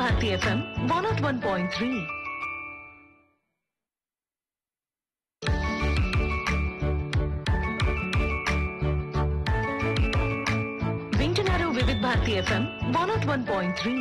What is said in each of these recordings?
Bharati FM one nought one point three వింటున్నారు Vividh Bharati FM one nought one point three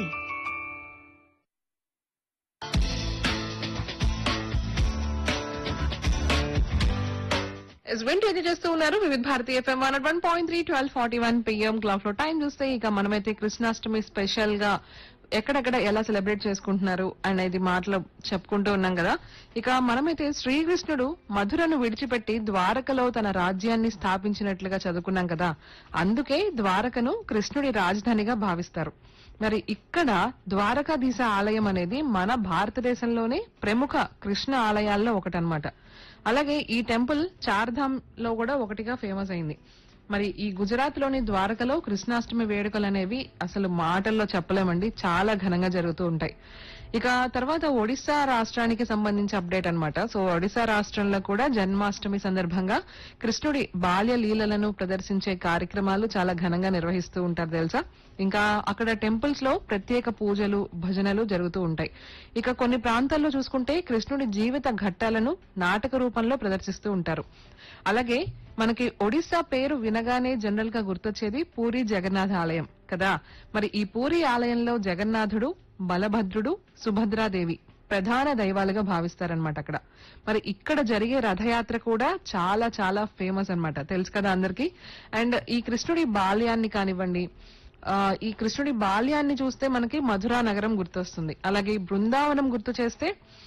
వింటూ ఇది చేస్తూ ఉన్నారు Vividh Bharati FM one one point three twelve forty one PM clock లో time చూస్తే ఇక మనమైతే కృష్ణాష్టమి స్పెషల్ గా ఎక్కడెక్కడ ఎలా సెలబ్రేట్ చేసుకుంటున్నారు అనేది మాటలు చెప్పుకుంటూ ఉన్నాం కదా ఇక మనమైతే శ్రీకృష్ణుడు మధురను విడిచిపెట్టి ద్వారకలో తన రాజ్యాన్ని స్థాపించినట్లుగా చదువుకున్నాం కదా అందుకే ద్వారకను కృష్ణుడి రాజధానిగా భావిస్తారు మరి ఇక్కడ ద్వారకాధీశ ఆలయం అనేది మన భారతదేశంలోనే ప్రముఖ కృష్ణ ఆలయాల్లో ఒకటన్నమాట అలాగే ఈ టెంపుల్ చార్ధామ్ లో కూడా ఒకటిగా ఫేమస్ అయింది మరి ఈ గుజరాత్ లోని ద్వారకలో కృష్ణాష్టమి వేడుకలు అనేవి అసలు మాటల్లో చెప్పలేమండి చాలా ఘనంగా జరుగుతూ ఉంటాయి ఇక తర్వాత ఒడిశా రాష్ట్రానికి సంబంధించి అప్డేట్ అన్నమాట సో ఒడిశా రాష్ట్రంలో కూడా జన్మాష్టమి సందర్భంగా కృష్ణుడి బాల్య లీలలను ప్రదర్శించే కార్యక్రమాలు చాలా ఘనంగా నిర్వహిస్తూ ఉంటారు తెలుసా ఇంకా అక్కడ టెంపుల్స్ లో ప్రత్యేక పూజలు భజనలు జరుగుతూ ఉంటాయి ఇక కొన్ని ప్రాంతాల్లో చూసుకుంటే కృష్ణుడి జీవిత ఘట్టాలను నాటక రూపంలో ప్రదర్శిస్తూ ఉంటారు అలాగే మనకి ఒడిశా పేరు వినగానే జనరల్ గా గుర్తొచ్చేది పూరి జగన్నాథ ఆలయం కదా మరి ఈ పూరి ఆలయంలో జగన్నాథుడు బలభద్రుడు సుభద్రాదేవి ప్రధాన దైవాలుగా భావిస్తారనమాట అక్కడ మరి ఇక్కడ జరిగే రథయాత్ర కూడా చాలా చాలా ఫేమస్ అన్నమాట తెలుసు కదా అందరికి అండ్ ఈ కృష్ణుడి బాల్యాన్ని కానివ్వండి ఆ, ఈ కృష్ణుడి బాల్యాన్ని చూస్తే మనకి మధురా నగరం గుర్తొస్తుంది అలాగే ఈ బృందావనం గుర్తు చేస్తే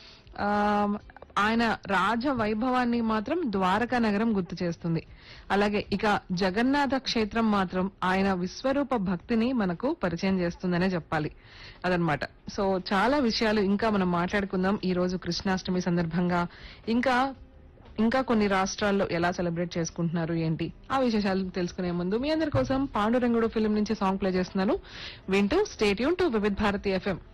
ఆ ఆయన రాజ వైభవాన్ని మాత్రం ద్వారకా నగరం గుర్తు చేస్తుంది అలాగే ఇక జగన్నాథ క్షేత్రం మాత్రం ఆయన విశ్వరూప భక్తిని మనకు పరిచయం చేస్తుందనే చెప్పాలి అదనమాట సో చాలా విషయాలు ఇంకా మనం మాట్లాడుకుందాం ఈ రోజు కృష్ణాష్టమి సందర్భంగా ఇంకా ఇంకా కొన్ని రాష్ట్రాల్లో ఎలా సెలబ్రేట్ చేసుకుంటున్నారు ఏంటి ఆ విశేషాలు తెలుసుకునే ముందు మీ అందరి కోసం పాండురంగుడు ఫిల్మ్ నుంచి సాంగ్ ప్లే చేస్తున్నాను వింటూ stay tune to Vividh Bharati FM